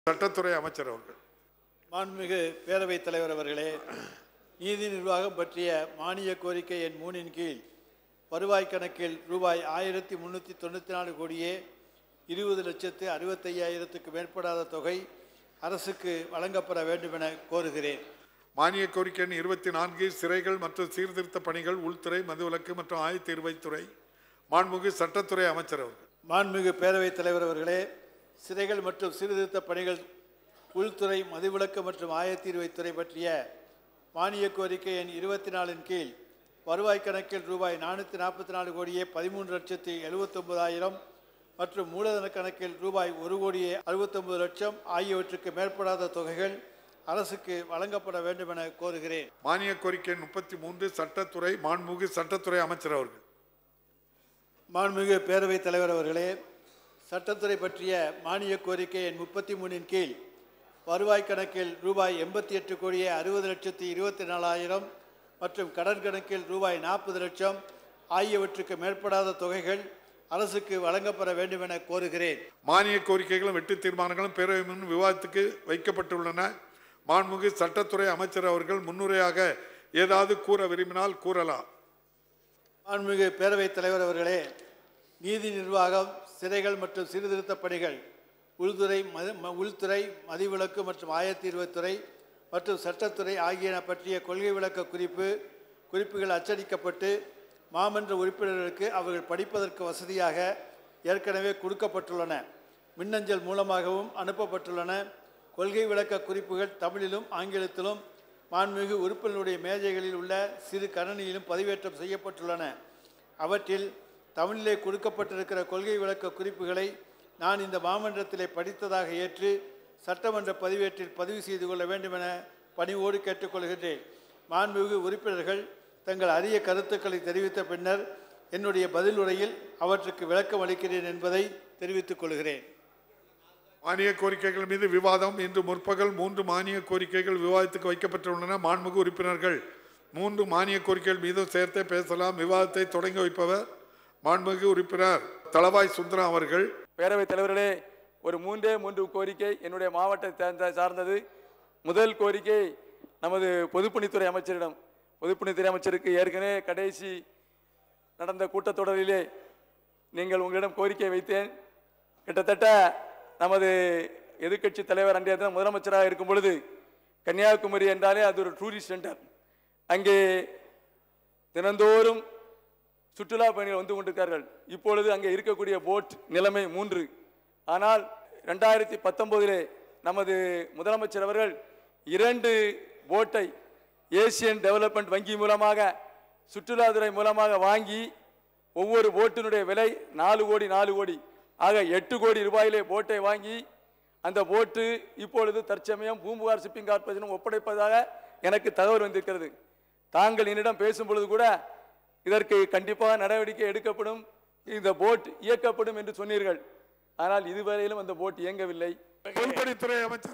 சட்டத்துறை அமைச்சர் அவர்கள் மாண்புமிகு பேரவைத் தலைவர் அவர்களே நீதி நிர்வாகம் பற்றிய மானிய கோரிக்கை எண் மூணின் கீழ் வருவாய் கணக்கில் ரூபாய் ஆயிரத்தி முந்நூற்றி தொண்ணூற்றி நாலு கோடியே இருபது லட்சத்து அறுபத்தையாயிரத்துக்கு மேற்படாத தொகை அரசுக்கு வழங்கப்பட வேண்டும் என கோருகிறேன் மானிய கோரிக்கை எண் இருபத்தி நான்கு சிறைகள் மற்றும் சீர்திருத்த பணிகள் உள்துறை மதுவிலக்கு மற்றும் ஆயத்த இருவைத்துறை மாண்புமிகு சட்டத்துறை அமைச்சர் அவர்கள் மாண்புமிகு பேரவைத் தலைவர் அவர்களே சிறைகள் மற்றும் சீர்திருத்த பணிகள் உள்துறை மதுவிலக்கு மற்றும் ஆயத்தீர்வைத்துறை பற்றிய மானிய கோரிக்கை எண் இருபத்தி நாலின் கீழ் வருவாய் கணக்கில் ரூபாய் நானூற்றி நாற்பத்தி நாலு கோடியே பதிமூன்று லட்சத்தி எழுபத்தொன்பதாயிரம் மற்றும் மூலதன கணக்கில் ரூபாய் ஒரு கோடியே அறுபத்தொன்பது லட்சம் ஆகியவற்றுக்கு மேற்படாத தொகைகள் அரசுக்கு வழங்கப்பட வேண்டும் என கோருகிறேன் மானிய கோரிக்கை எண் முப்பத்தி மூன்று சட்டத்துறை மாண்புமிகு சட்டத்துறை அமைச்சர் அவர்கள் மாண்புமிகு பேரவைத் தலைவர் அவர்களே சட்டத்துறை பற்றிய மானிய கோரிக்கை எண் முப்பத்தி மூணின் கீழ் வருவாய் கணக்கில் ரூபாய் எண்பத்தி எட்டு கோடியே அறுபது லட்சத்தி இருபத்தி நாலாயிரம் மற்றும் கடன் கணக்கில் ரூபாய் நாற்பது லட்சம் ஆகியவற்றுக்கு மேற்படாத தொகைகள் அரசுக்கு வழங்கப்பட வேண்டும் என கோருகிறேன் மானிய கோரிக்கைகளும் வெட்டு தீர்மானங்களும் பேரவை முன் விவாதத்துக்கு வைக்கப்பட்டுள்ளன மாண்புமிகு சட்டத்துறை அமைச்சர் அவர்கள் முன்னுரையாக ஏதாவது கூற விரும்பினால் கூறலாம் மாண்புமிகு பேரவைத் தலைவர் அவர்களே நீதி நிர்வாகம் சிறைகள் மற்றும் சீர்திருத்த பணிகள் உள்துறை மது ம- உள்துறை மதிவிலக்கு மற்றும் ஆயத்தீர்வுத்துறை மற்றும் சட்டத்துறை ஆகியன பற்றிய கொள்கை விளக்க குறிப்பு குறிப்புகள் அச்சடிக்கப்பட்டு மாமன்ற உறுப்பினர்களுக்கு அவர்கள் படிப்பதற்கு வசதியாக ஏற்கனவே கொடுக்கப்பட்டுள்ளன மின்னஞ்சல் மூலமாகவும் அனுப்பப்பட்டுள்ளன கொள்கை விளக்க குறிப்புகள் தமிழிலும் ஆங்கிலத்திலும் மாண்புமிகு உறுப்பினருடைய மேஜைகளில் உள்ள சிறு கணனியிலும் பதிவேற்றம் செய்யப்பட்டுள்ளன அவற்றில் தமிழிலே கொடுக்கப்பட்டிருக்கிற கொள்கை விளக்க குறிப்புகளை நான் இந்த மாமன்றத்திலே படித்ததாக ஏற்று சட்டமன்ற பதிவேட்டில் பதிவு செய்து கொள்ள வேண்டும் என பணிவோடு கேட்டுக்கொள்கின்றேன் மாண்புமிகு உறுப்பினர்கள் தங்கள் அரிய கருத்துக்களை தெரிவித்த பின்னர் என்னுடைய பதில் உரையில் அவற்றுக்கு விளக்கம் அளிக்கிறேன் என்பதை தெரிவித்துக் கொள்கிறேன் மானிய கோரிக்கைகள் மீது விவாதம் இன்று முற்பகல் மூன்று மானிய கோரிக்கைகள் விவாதத்துக்கு வைக்கப்பட்டுள்ளன மாண்புமிகு உறுப்பினர்கள் மூன்று மானிய கோரிக்கைகள் மீதும் சேர்த்தே பேசலாம் விவாதத்தை தொடங்கி வைப்பவர் மாண்புமிகு உறுப்பினர் தளவாய் சுந்தரம் அவர்கள் பேரவைத் தலைவர்களே ஒரு மூன்றே மூன்று கோரிக்கை என்னுடைய மாவட்டத்தை சார்ந்த- சார்ந்தது முதல் கோரிக்கை நமது பொதுப்பணித்துறை அமைச்சரிடம் பொதுப்பணித்துறை அமைச்சருக்கு ஏற்கனவே கடைசி நடந்த கூட்டத்தொடரிலே நீங்கள் உங்களிடம் கோரிக்கை வைத்தேன் கிட்டத்தட்ட நமது எதிர்க்கட்சி தலைவர் அன்றைய தினம் முதலமைச்சராக இருக்கும் பொழுது கன்னியாகுமரி என்றாலே அது ஒரு டூரிஸ்ட் சென்டர் அங்கே தினந்தோறும் சுற்றுலா பயணிகள் வந்து கொண்டிருக்கிறார்கள் இப்பொழுது அங்கே இருக்கக்கூடிய போட் நிலைமை மூன்று ஆனால் ரெண்டாயிரத்தி பத்தொன்பதிலே நமது முதலமைச்சர் அவர்கள் இரண்டு போட்டை ஏசியன் டெவலப்மெண்ட் வங்கி மூலமாக சுற்றுலாத்துறை மூலமாக வாங்கி ஒவ்வொரு போட்டினுடைய விலை நாலு கோடி நாலு கோடி ஆக எட்டு கோடி ரூபாயிலே போட்டை வாங்கி அந்த போட்டு இப்பொழுது தற்சமயம் பூம்புகார் ஷிப்பிங் கார்பரேஷனும் ஒப்படைப்பதாக எனக்கு தகவல் வந்திருக்கிறது தாங்கள் என்னிடம் பேசும் பொழுது கூட இதற்கு கண்டிப்பாக நடவடிக்கை எடுக்கப்படும் இந்த போட் இயக்கப்படும் என்று சொன்னீர்கள் ஆனால் இதுவரையிலும் அந்த போட் இயங்கவில்லை பொதுப்பணித்துறை அமைச்சர்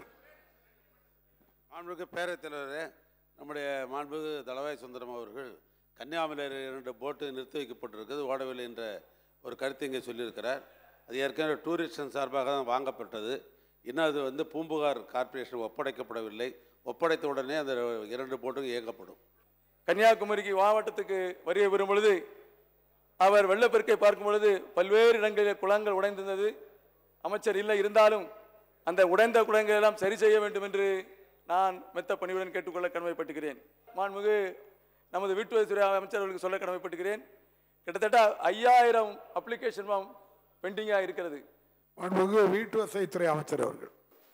மாண்புமிகு பேரவைத் தலைவரே நம்முடைய மாண்புமிகு தளவாய் சுந்தரம் அவர்கள் கன்னியாகுமரியில் இரண்டு போட்டு நிறுத்தி வைக்கப்பட்டிருக்கிறது ஓடவில்லை என்ற ஒரு கருத்தை இங்கே சொல்லியிருக்கிறார் அது ஏற்கனவே டூரிஸ்டன் சார்பாக தான் வாங்கப்பட்டது இன்னும் அது வந்து பூம்புகார் கார்ப்பரேஷன் ஒப்படைக்கப்படவில்லை ஒப்படைத்த உடனே அந்த இரண்டு போட்டும் இயக்கப்படும் கன்னியாகுமரிக்கு மாவட்டத்துக்கு வருகை வரும் பொழுது அவர் வெள்ளப்பெருக்கை பார்க்கும் பொழுது பல்வேறு இடங்களில் குளங்கள் உடைந்திருந்தது அமைச்சர் இல்லை இருந்தாலும் அந்த உடைந்த குளங்களை எல்லாம் சரி செய்ய வேண்டும் என்று நான் மெத்த பணிவுடன் கேட்டுக்கொள்ள கடமைப்பட்டுகிறேன் மாண்புமிகு நமது வீட்டுவசதித்துறை அமைச்சர் அவர்களுக்கு சொல்ல கடமைப்பட்டுகிறேன் கிட்டத்தட்ட ஐயாயிரம் அப்ளிகேஷன் ஃபார்ம் பெண்டிங்காக இருக்கிறது மாண்புமிகு வீட்டு வசதித்துறை அமைச்சர் அவர்கள்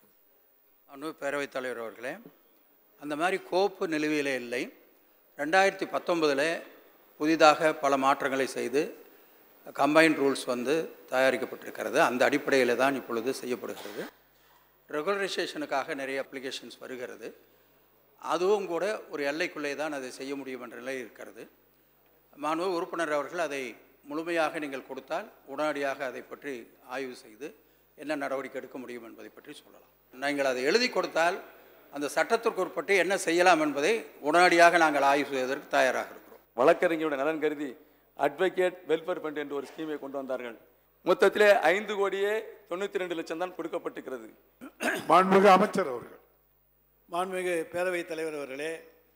அன்பு பேரவைத் தலைவர் அவர்களே அந்த மாதிரி கோப்பு நிலுவையில் இல்லை ரெண்டாயிரத்தி பத்தொன்பதில் புதிதாக பல மாற்றங்களை செய்து கம்பைன்ட் ரூல்ஸ் வந்து தயாரிக்கப்பட்டிருக்கிறது அந்த அடிப்படையில் தான் இப்பொழுது செய்யப்படுகிறது ரெகுலரைசேஷனுக்காக நிறைய அப்ளிகேஷன்ஸ் வருகிறது அதுவும் கூட ஒரு எல்லைக்குள்ளே தான் அதை செய்ய முடியும் என்ற நிலை இருக்கிறது மாண்பு உறுப்பினர் அவர்கள் அதை முழுமையாக நீங்கள் கொடுத்தால் உடனடியாக அதை பற்றி ஆய்வு செய்து என்ன நடவடிக்கை எடுக்க முடியும் என்பதை பற்றி சொல்லலாம் நீங்கள் அதை எழுதி கொடுத்தால் அந்த சட்டத்திற்கு உட்பட்டு என்ன செய்யலாம் என்பதை உடனடியாக நாங்கள் ஆய்வு செய்வதற்கு தயாராக இருக்கிறோம் வழக்கறிஞருடைய நலன் கருதி அட்வொகேட் வெல்ஃபேர் ஃபண்ட் என்ற ஒரு ஸ்கீமை கொண்டு வந்தார்கள் மொத்தத்திலே ஐந்து கோடியே தொண்ணூற்றி ரெண்டு லட்சம் தான் கொடுக்கப்பட்டிருக்கிறது மாண்புமிகு அமைச்சர் அவர்கள் மாண்புமிகு பேரவைத் தலைவர் அவர்களே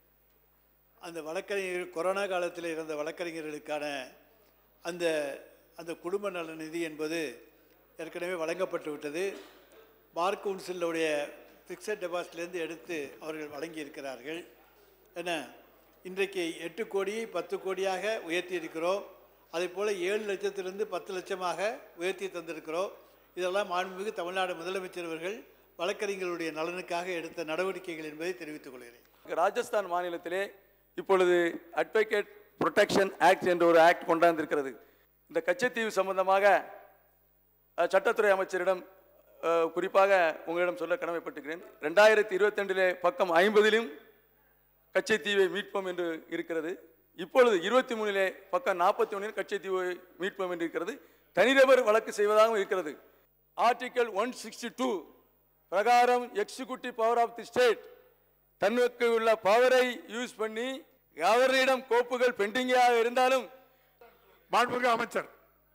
அந்த வழக்கறிஞர்கள் கொரோனா காலத்தில் இருந்த வழக்கறிஞர்களுக்கான அந்த அந்த குடும்ப நல நிதி என்பது ஏற்கனவே வழங்கப்பட்டு விட்டது பார் கவுன்சிலுடைய ஃபிக்ஸட் டெபாசிட்லேருந்து எடுத்து அவர்கள் வழங்கியிருக்கிறார்கள் என இன்றைக்கு எட்டு கோடியை பத்து கோடியாக உயர்த்தி இருக்கிறோம் அதே போல் ஏழு லட்சத்திலிருந்து பத்து லட்சமாக உயர்த்தி தந்திருக்கிறோம் இதெல்லாம் மாண்புமிகு தமிழ்நாடு முதலமைச்சர் அவர்கள் வழக்கறிஞர்களுடைய நலனுக்காக எடுத்த நடவடிக்கைகள் என்பதை தெரிவித்துக் கொள்கிறேன் ராஜஸ்தான் மாநிலத்திலே இப்பொழுது அட்வொகேட் ப்ரொடெக்ஷன் ஆக்ட் என்ற ஒரு ஆக்ட் கொண்டாந்திருக்கிறது இந்த கச்சத்தீவு சம்பந்தமாக அஹ், சட்டத்துறை அமைச்சரிடம் அஹ், குறிப்பாக உங்களிடம் சொல்ல கடமைப்பட்டுக்கிறேன் ரெண்டாயிரத்தி இருபத்தி பக்கம் ஐம்பதிலும் கச்சைத்தீவை மீட்போம் என்று இருக்கிறது இப்பொழுது இருபத்தி மூணிலே பக்கம் நாற்பத்தி ஒன்றில் கச்சைத்தீவை மீட்போம் என்று இருக்கிறது தனிநபர் வழக்கு செய்வதாகவும் இருக்கிறது ஆர்டிகல் ஒன் சிக்ஸ்டி டூ பிரகாரம் executive power of the state தன்னுக்கு உள்ள பவரை யூஸ் பண்ணி கவர்னரிடம் கோப்புகள் பெண்டிங்காக இருந்தாலும் மாண்புமிகு அமைச்சர்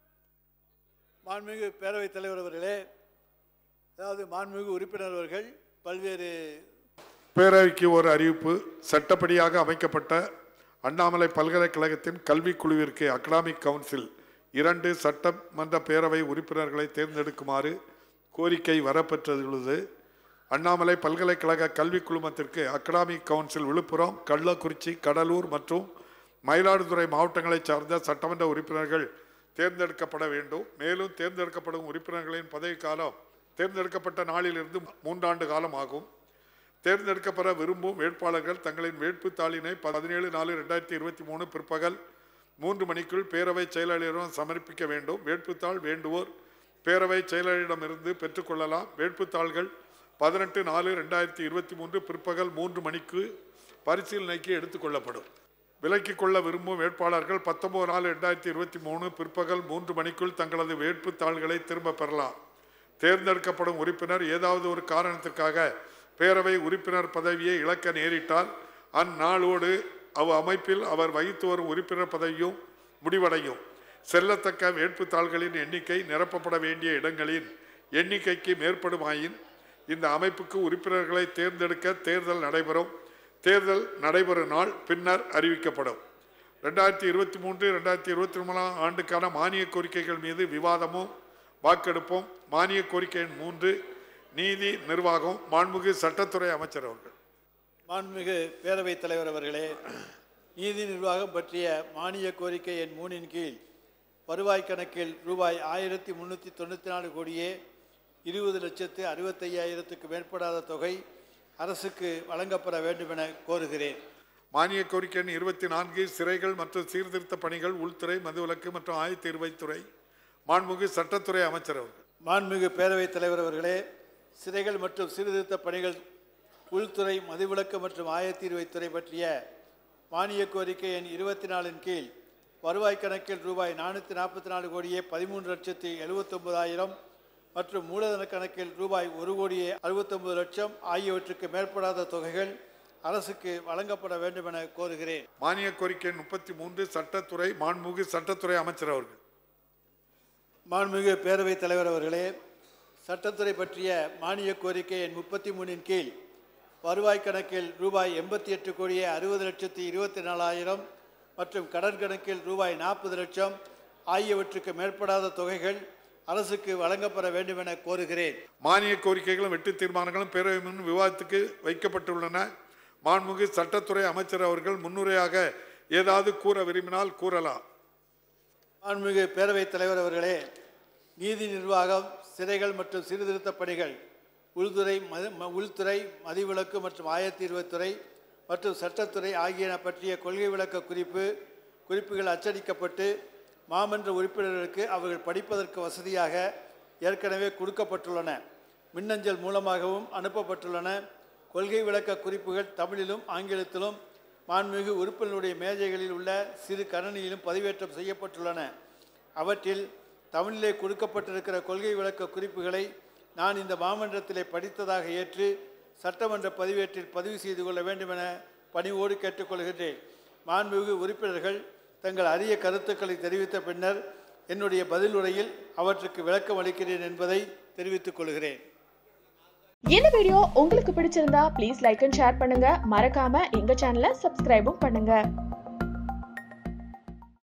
மாண்புமிகு பேரவைத் தலைவர் அவர்களே அதாவது மாண்புமிகு உறுப்பினர் அவர்கள் பல்வேறு பேரவைக்கு ஒரு அறிவிப்பு சட்டப்படியாக அமைக்கப்பட்ட அண்ணாமலை பல்கலைக்கழகத்தின் கல்விக் குழுவிற்கு அகடாமிக் கவுன்சில் இரண்டு சட்டமன்ற பேரவை உறுப்பினர்களை தேர்ந்தெடுக்குமாறு கோரிக்கை வரப்பெற்றுள்ளது அண்ணாமலை பல்கலைக்கழக கல்விக் குழுமத்திற்கு அகடாமிக் கவுன்சில் விழுப்புரம் கள்ளக்குறிச்சி கடலூர் மற்றும் மயிலாடுதுறை மாவட்டங்களைச் சார்ந்த சட்டமன்ற உறுப்பினர்கள் தேர்ந்தெடுக்கப்பட வேண்டும் மேலும் தேர்ந்தெடுக்கப்படும் உறுப்பினர்களின் பதவிக்காலம் தேர்ந்தெடுக்கப்பட்ட நாளிலிருந்து மூன்றாண்டு காலம் ஆகும் தேர்ந்தெடுக்கப்பட விரும்பும் வேட்பாளர்கள் தங்களின் வேட்புத் தாளினை பதினேழு நாலு ரெண்டாயிரத்தி இருபத்தி மூணு பிற்பகல் மூன்று மணிக்குள் பேரவை செயலாளரிடம் சமர்ப்பிக்க வேண்டும் வேட்புத்தாள் வேண்டுவோர் பேரவை செயலாளரிடமிருந்து பெற்றுக்கொள்ளலாம் வேட்புத்தாள்கள் பதினெட்டு நாலு ரெண்டாயிரத்தி இருபத்தி மூன்று பிற்பகல் மூன்று மணிக்கு பரிசீலனைக்கு எடுத்துக்கொள்ளப்படும் விலக்கிக் கொள்ள விரும்பும் வேட்பாளர்கள் பத்தொன்பது நாலு ரெண்டாயிரத்தி இருபத்தி மூணு பிற்பகல் மூன்று மணிக்குள் தங்களது வேட்புத்தாள்களை திரும்ப பெறலாம் தேர்ந்தெடுக்கப்படும் உறுப்பினர் ஏதாவது ஒரு காரணத்திற்காக பேரவை உறுப்பினர் பதவியை இழக்க நேரிட்டால் அந்நாளோடு அவ் அமைப்பில் அவர் வகித்து வரும் உறுப்பினர் பதவியும் முடிவடையும் செல்லத்தக்க வேட்புத்தாள்களின் எண்ணிக்கை நிரப்பப்பட வேண்டிய இடங்களின் எண்ணிக்கைக்கு மேற்படுமாயின் இந்த அமைப்புக்கு உறுப்பினர்களை தேர்ந்தெடுக்க தேர்தல் நடைபெறும் தேர்தல் நடைபெறும் நாள் பின்னர் அறிவிக்கப்படும் ரெண்டாயிரத்தி இருபத்தி மூன்று ரெண்டாயிரத்தி இருபத்தி மூணாம் ஆண்டுக்கான மானிய கோரிக்கைகள் மீது விவாதமும் வாக்கெடுப்பும் மானிய கோரிக்கை எண் மூன்று நீதி நிர்வாகம் மாண்புமிகு சட்டத்துறை அமைச்சர் அவர்கள் மாண்புமிகு பேரவைத் தலைவர் அவர்களே நீதி நிர்வாகம் பற்றிய மானிய கோரிக்கை எண் மூணின் கீழ் வருவாய் கணக்கில் ரூபாய் ஆயிரத்தி முந்நூற்றி தொண்ணூற்றி நாலு கோடியே இருபது லட்சத்து அறுபத்தையாயிரத்துக்கு மேற்படாத தொகை அரசுக்கு வழங்கப்பட வேண்டும் என கோருகிறேன் மானிய கோரிக்கை எண் இருபத்தி நான்கு சிறைகள் மற்றும் சீர்திருத்த பணிகள் உள்துறை மதுவிலக்கு மற்றும் ஆயத்த இருவைத்துறை மாண்புமிகு சட்டத்துறை அமைச்சர் அவர்கள் மாண்புமிகு பேரவைத் தலைவர் அவர்களே சிறைகள் மற்றும் சீர்திருத்த பணிகள் உள்துறை மதுவிலக்கு மற்றும் ஆயத்தீர்வைத்துறை பற்றிய மானிய கோரிக்கை எண் இருபத்தி நாலின் கீழ் வருவாய் கணக்கில் ரூபாய் நானூற்றி நாற்பத்தி நாலு கோடியே பதிமூன்று லட்சத்தி எழுபத்தொன்பதாயிரம் மற்றும் மூலதன கணக்கில் ரூபாய் ஒரு கோடியே அறுபத்தொன்பது லட்சம் ஆகியவற்றுக்கு மேற்படாத தொகைகள் அரசுக்கு வழங்கப்பட வேண்டும் என கோருகிறேன் மானிய கோரிக்கை எண் முப்பத்தி மூன்று சட்டத்துறை மாண்புமிகு சட்டத்துறை அமைச்சர் அவர்கள் மாண்புமிகு பேரவைத் தலைவர் அவர்களே சட்டத்துறை பற்றிய மானிய கோரிக்கை எண் முப்பத்தி மூணின் கீழ் வருவாய் கணக்கில் ரூபாய் எண்பத்தி எட்டு கோடியே அறுபது லட்சத்தி இருபத்தி நாலாயிரம் மற்றும் கடன் கணக்கில் ரூபாய் நாற்பது லட்சம் ஆகியவற்றுக்கு மேற்படாத தொகைகள் அரசுக்கு வழங்கப்பட வேண்டும் என கோருகிறேன் மானிய கோரிக்கைகளும் வெட்டு தீர்மானங்களும் பேரவை முன் விவாதத்துக்கு வைக்கப்பட்டுள்ளன மாண்புமிகு சட்டத்துறை அமைச்சர் அவர்கள் முன்னுரையாக ஏதாவது கூற விரும்பினால் கூறலாம் மாண்புமிகு பேரவைத் தலைவர் அவர்களே நீதி நிர்வாகம் சிறைகள் மற்றும் சீர்திருத்த பணிகள் உள்துறை மது ம- உள்துறை மதிவிலக்கு மற்றும் ஆயத்தீர்வுத்துறை மற்றும் சட்டத்துறை ஆகியன பற்றிய கொள்கை விளக்க குறிப்பு குறிப்புகள் அச்சடிக்கப்பட்டு மாமன்ற உறுப்பினர்களுக்கு அவர்கள் படிப்பதற்கு வசதியாக ஏற்கனவே கொடுக்கப்பட்டுள்ளன மின்னஞ்சல் மூலமாகவும் அனுப்பப்பட்டுள்ளன கொள்கை விளக்க குறிப்புகள் தமிழிலும் ஆங்கிலத்திலும் மாண்புமிகு உறுப்பினருடைய மேஜைகளில் உள்ள சிறு கணனியிலும் பதிவேற்றம் செய்யப்பட்டுள்ளன அவற்றில் தமிழிலே கொடுக்கப்பட்டிருக்கிற கொள்கை விளக்க குறிப்புகளை நான் இந்த மாமன்றத்திலே படித்ததாக ஏற்று சட்டமன்ற பதிவேட்டில் பதிவு செய்து கொள்ள வேண்டும் என பணிவோடு கேட்டுக்கொள்கின்றேன் மாண்புமிகு உறுப்பினர்கள் தங்கள் அரிய கருத்துக்களை தெரிவித்த பின்னர் என்னுடைய பதில் உரையில் அவற்றுக்கு விளக்கம் அளிக்கிறேன் என்பதை தெரிவித்துக் கொள்கிறேன் இந்த வீடியோ உங்களுக்கு பிடிச்சிருந்தா ப்ளீஸ் லைக் அண்ட் ஷேர் பண்ணுங்க மறக்காம எங்க சேனலை சப்ஸ்கிரைபும் பண்ணுங்க